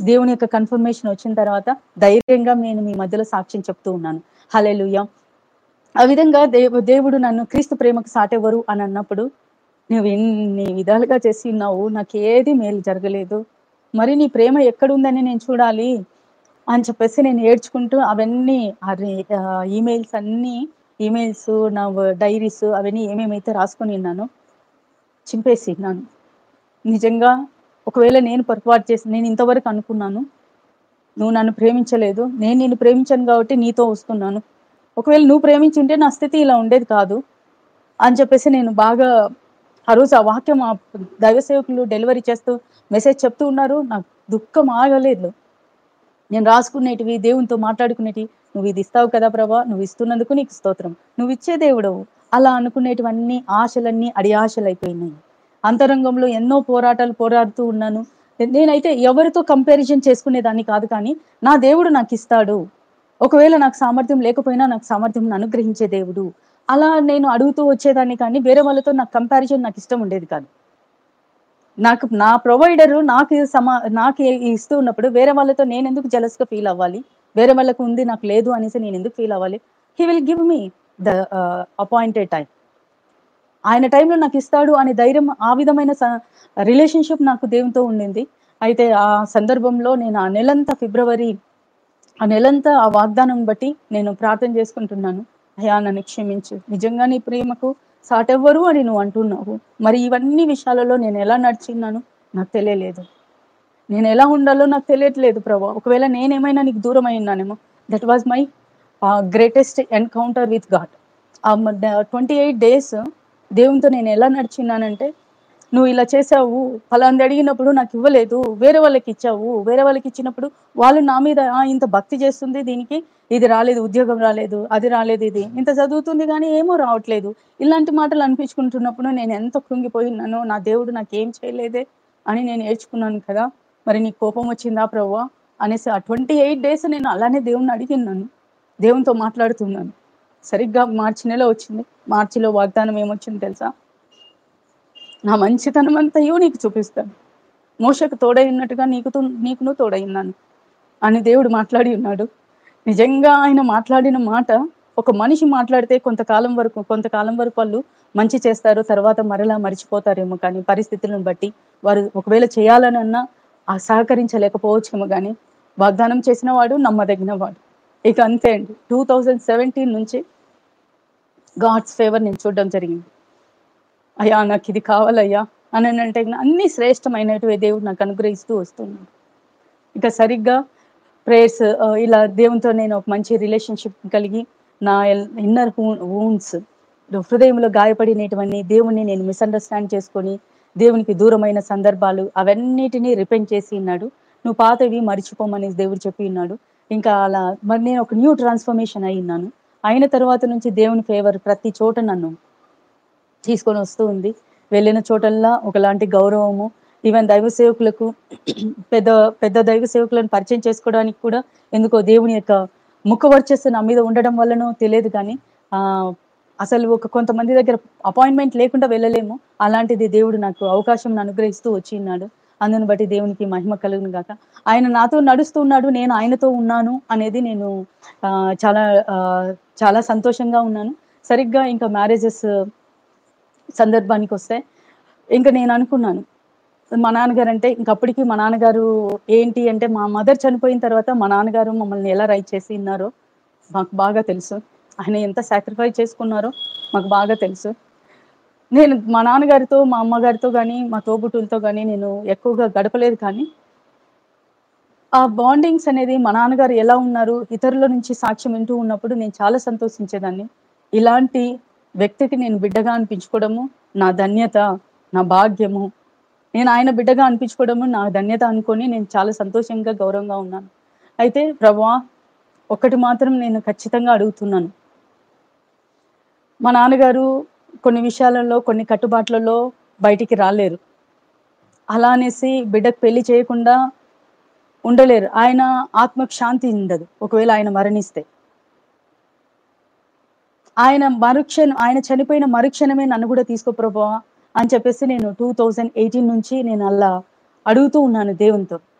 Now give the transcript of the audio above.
దేవుని యొక్క కన్ఫర్మేషన్ వచ్చిన తర్వాత ధైర్యంగా నేను మీ మధ్యలో సాక్ష్యం చెప్తూ ఉన్నాను హల్లెలూయా ఆ విధంగా దేవు దేవుడు నన్ను క్రీస్తు ప్రేమకు సాటెవరు అని అన్నప్పుడు నువ్వు ఎన్ని విధాలుగా చేసి ఉన్నావు నాకు ఏది మేలు జరగలేదు మరి నీ ప్రేమ ఎక్కడుందని నేను చూడాలి అని చెప్పేసి నేను ఏడ్చుకుంటూ అవన్నీ ఈమెయిల్స్ అన్నీ ఈమెయిల్స్ నా డైరీస్ అవన్నీ ఏమేమైతే రాసుకొని ఉన్నానో చింపేసి ఉన్నాను నిజంగా ఒకవేళ నేను పొరపాటు చేసి నేను ఇంతవరకు అనుకున్నాను నువ్వు నన్ను ప్రేమించలేదు నేను నిన్ను ప్రేమించాను కాబట్టి నీతో వస్తున్నాను ఒకవేళ నువ్వు ప్రేమించుంటే నా స్థితి ఇలా ఉండేది కాదు అని చెప్పేసి నేను బాగా ఆ రోజు ఆ వాక్యం ఆ దైవ సేవకులు డెలివరీ చేస్తూ మెసేజ్ చెప్తూ ఉన్నారు నాకు దుఃఖం ఆగలేదు నేను రాసుకునేటివి దేవునితో మాట్లాడుకునేటివి నువ్వు ఇది ఇస్తావు కదా ప్రభా నువ్వు ఇస్తున్నందుకు నీకు స్తోత్రం నువ్వు ఇచ్చే దేవుడవు అలా అనుకునేటివన్నీ ఆశలన్నీ అడి ఆశలు అయిపోయినాయి అంతరంగంలో ఎన్నో పోరాటాలు పోరాడుతూ ఉన్నాను నేనైతే ఎవరితో కంపారిజన్ చేసుకునేదాన్ని కాదు కానీ నా దేవుడు నాకు ఇస్తాడు ఒకవేళ నాకు సామర్థ్యం లేకపోయినా నాకు సామర్థ్యం అనుగ్రహించే దేవుడు అలా నేను అడుగుతూ వచ్చేదాన్ని కానీ వేరే వాళ్ళతో నాకు కంపారిజన్ నాకు ఇష్టం ఉండేది కాదు నాకు నా ప్రొవైడర్ నాకు సమా నాకు ఇస్తూ ఉన్నప్పుడు వేరే వాళ్ళతో నేను ఎందుకు jealous గా ఫీల్ అవ్వాలి వేరే వాళ్ళకు ఉంది నాకు లేదు అనేసి నేను ఎందుకు ఫీల్ అవ్వాలి he will give me the appointed time ఆయన టైంలో నాకు ఇస్తాడు అనే ధైర్యం ఆ విధమైన రిలేషన్షిప్ నాకు దేవునితో ఉండింది అయితే ఆ సందర్భంలో నేను ఆ నెలంతా ఫిబ్రవరి ఆ నెలంతా ఆ వాగ్దానం బట్టి నేను ప్రార్థన చేసుకుంటున్నాను అయ్యా నన్ను క్షమించు నిజంగా నీ ప్రేమకు సాటెవ్వరు అని నువ్వు అంటున్నావు మరి ఇవన్నీ విషయాలలో నేను ఎలా నడిచిన్నాను నాకు తెలియలేదు నేను ఎలా ఉండాలో నాకు తెలియట్లేదు ప్రభా ఒకవేళ నేనేమైనా నీకు దూరం అయి ఉన్నానేమో that was my greatest encounter with God ఆ ట్వంటీ ఎయిట్ డేస్ దేవునితో నేను ఎలా నడిచిన్నానంటే నువ్వు ఇలా చేసావు ఫలాంది అడిగినప్పుడు నాకు ఇవ్వలేదు వేరే వాళ్ళకి ఇచ్చావు వేరే వాళ్ళకి ఇచ్చినప్పుడు వాళ్ళు నా మీద "ఆ, ఇంత భక్తి చేస్తుంది దీనికి ఇది రాలేదు ఉద్యోగం రాలేదు అది రాలేదు ఇది ఇంత చదువుతుంది కానీ ఏమో రావట్లేదు ఇలాంటి మాటలు అనిపించుకుంటున్నప్పుడు నేను ఎంత కృంగిపోయినానో నా దేవుడు నాకు ఏం చేయలేదే అని నేను ఏడ్చుకున్నాను కదా మరి నీకు కోపం వచ్చిందా ప్రవ్వా అనేసి ఆ ట్వంటీ ఎయిట్ డేస్ నేను అలానే దేవుణ్ణి అడిగినాను దేవునితో మాట్లాడుతున్నాను సరిగ్గా మార్చి నెల వచ్చింది మార్చిలో వాగ్దానం ఏమొచ్చింది తెలుసా నా మంచితనం అంతయో నీకు చూపిస్తాను మోషకు తోడై ఉన్నట్టుగా నీకు నీకును తోడై ఉన్నాను అని దేవుడు మాట్లాడి ఉన్నాడు నిజంగా ఆయన మాట్లాడిన మాట ఒక మనిషి మాట్లాడితే కొంతకాలం వరకు కొంతకాలం వరకు వాళ్ళు మంచి చేస్తారు తర్వాత మరలా మర్చిపోతారేమో కానీ పరిస్థితులను బట్టి వారు ఒకవేళ చేయాలనన్నా ఆ సహకరించలేకపోవచ్చేమో కానీ వాగ్దానం చేసిన వాడు నమ్మదగిన వాడు ఇక అంతే అండి టూ థౌజండ్ సెవెంటీన్ నుంచి గాడ్స్ ఫేవర్ నేను చూడడం జరిగింది అయ్యా నాకు ఇది కావాలయ్యా అని అంటే అన్ని శ్రేష్టమైనటువంటి దేవుడు నాకు అనుగ్రహిస్తూ వస్తున్నాడు ఇక సరిగ్గా ప్రేయర్స్ ఇలా దేవునితో నేను ఒక మంచి రిలేషన్షిప్ కలిగి నా ఇన్నర్ వూన్స్ హృదయంలో గాయపడినటువంటి దేవుణ్ణి నేను మిస్అండర్స్టాండ్ చేసుకొని దేవునికి దూరమైన సందర్భాలు అవన్నిటినీ రిపెంట్ చేసి ఉన్నాడు నువ్వు పాతవి మర్చిపోమని దేవుడు చెప్పి ఉన్నాడు ఇంకా అలా మరి నేను ఒక న్యూ ట్రాన్స్ఫర్మేషన్ అయి ఉన్నాను అయిన తర్వాత నుంచి దేవుని ఫేవర్ ప్రతి చోట నన్ను తీసుకొని వస్తూ ఉంది వెళ్ళిన చోటల్లా ఒకలాంటి గౌరవము ఈవెన్ దైవ సేవకులకు పెద్ద పెద్ద దైవ సేవకులను పరిచయం చేసుకోవడానికి కూడా ఎందుకో దేవుని యొక్క ముఖ వర్చస్సు నా మీద ఉండడం వల్లనో తెలియదు కానీ ఆ అసలు ఒక కొంతమంది దగ్గర అపాయింట్మెంట్ లేకుండా వెళ్ళలేము అలాంటిది దేవుడు నాకు అవకాశం అనుగ్రహిస్తూ వచ్చి ఉన్నాడు అందుని బట్టి దేవునికి మహిమ కలుగును గాక ఆయన నాతో నడుస్తూ ఉన్నాడు నేను ఆయనతో ఉన్నాను అనేది నేను ఆ, చాలా ఆ, చాలా సంతోషంగా ఉన్నాను సరిగ్గా ఇంకా మ్యారేజెస్ సందర్భానికి వస్తే ఇంకా నేను అనుకున్నాను మా నాన్నగారు అంటే ఇంకప్పటికి మా నాన్నగారు ఏంటి అంటే మా మదర్ చనిపోయిన తర్వాత మా నాన్నగారు మమ్మల్ని ఎలా రైట్ చేసి ఉన్నారో మాకు బాగా తెలుసు ఆయన ఎంత సాక్రిఫైస్ చేసుకున్నారో మాకు బాగా తెలుసు నేను మా నాన్నగారితో మా అమ్మగారితో కానీ మా తోబుట్టులతో కానీ నేను ఎక్కువగా గడపలేదు కానీ ఆ బాండింగ్స్ అనేది మా నాన్నగారు ఎలా ఉన్నారు ఇతరుల నుంచి సాక్ష్యం వింటూ ఉన్నప్పుడు నేను చాలా సంతోషించేదాన్ని ఇలాంటి వ్యక్తికి నేను బిడ్డగా అనిపించుకోవడము నా ధన్యత నా భాగ్యము నేను ఆయన బిడ్డగా అనిపించుకోవడము నా ధన్యత అనుకొని నేను చాలా సంతోషంగా గౌరవంగా ఉన్నాను అయితే ప్రభా ఒకటి మాత్రం నేను ఖచ్చితంగా అడుగుతున్నాను మా నాన్నగారు కొన్ని విషయాలలో కొన్ని కట్టుబాట్లలో బయటికి రాలేరు అలా అనేసి బిడ్డకు పెళ్లి చేయకుండా ఉండలేరు ఆయన ఆత్మకు శాంతి ఉండదు ఒకవేళ ఆయన మరణిస్తే ఆయన మరుక్షణం ఆయన చనిపోయిన మరుక్షణమే నన్ను కూడా తీసుకో ప్రభావా అని చెప్పేసి నేను టూ థౌజండ్ ఎయిటీన్ నుంచి నేను అలా అడుగుతూ ఉన్నాను దేవునితో